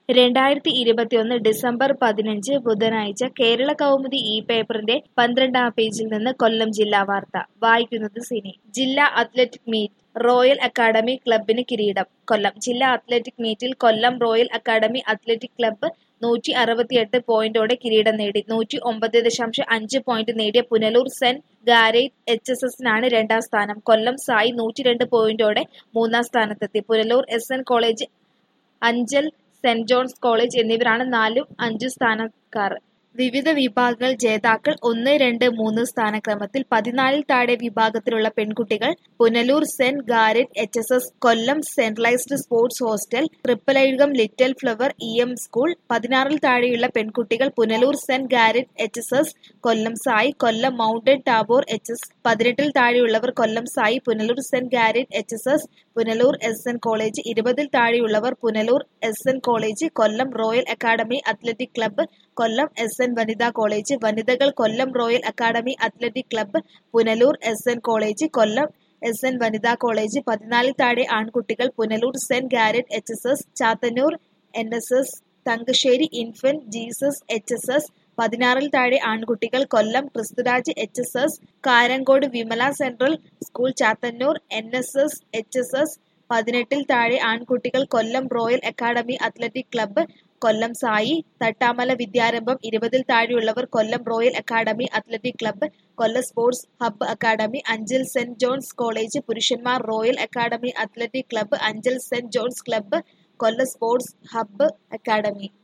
രണ്ടായിരത്തി ഇരുപത്തിയൊന്ന് ഡിസംബർ പതിനഞ്ച് ബുധനാഴ്ച കേരള കൗമുദി ഈ പേപ്പറിന്റെ പന്ത്രണ്ടാം പേജിൽ നിന്ന് കൊല്ലം ജില്ലാ വാർത്ത വായിക്കുന്നത് സിനി ജില്ലാ അത്ലറ്റിക് മീറ്റ് റോയൽ അക്കാദമി ക്ലബിന് കിരീടം കൊല്ലം ജില്ലാ അത്ലറ്റിക് മീറ്റിൽ Kollam royal academy athletic club നൂറ്റി അറുപത്തിയെട്ട് പോയിന്റോടെ കിരീടം നേടി നൂറ്റി ഒമ്പത് ദശാംശം അഞ്ച് പോയിന്റ് നേടിയ Punalur saint Garrett H S എസിനാണ് രണ്ടാം സ്ഥാനം കൊല്ലം സായി നൂറ്റി രണ്ട് പോയിന്റോടെ മൂന്നാം സ്ഥാനത്തെത്തി Punalur S N college Anchal saint John's college എന്നിവരാണ് നാലും അഞ്ചും സ്ഥാനക്കാർ വിവിധ വിഭാഗങ്ങൾ ജേതാക്കൾ ഒന്ന് രണ്ട് മൂന്ന് സ്ഥാനക്രമത്തിൽ പതിനാലിൽ താഴെ വിഭാഗത്തിലുള്ള പെൺകുട്ടികൾ Punalur saint Garrett H S S Kollam centralised sports hostel Thrippalayugam little flower E M school പതിനാറിൽ താഴെയുള്ള പെൺകുട്ടികൾ Punalur saint Garrett H S S Kollam SAI Kollam mountain Tabor H S പതിനെട്ടിൽ താഴെയുള്ളവർ Kollam SAI Punalur saint Garrett H S S Punalur S N college ഇരുപതിൽ താഴെയുള്ളവർ Punalur S N college Kollam royal academy athletic club Kollam S N വനിതാ college വനിതകൾ Kollam royal academy athletic club Punalur S N college Kollam S N വനിതാ college പതിനാലിൽ താഴെ ആൺകുട്ടികൾ Punalur saint Garrett H S S Chathannoor N S S Thangassery infant Jesus H S S പതിനാറിൽ താഴെ ആൺകുട്ടികൾ Kollam Christuraj H S S Karankode Vimala central school Chathannoor N S S H S S പതിനെട്ടിൽ താഴെ ആൺകുട്ടികൾ Kollam royal academy athletic club Kollam SAI Thattamala Vidyarambham ഇരുപതിൽ താഴെയുള്ളവർ Kollam royal academy athletic club Kollam sports hub academy Anchal saint John's college പുരുഷന്മാർ royal academy athletic club Anchal saint John's club Kollam sports hub academy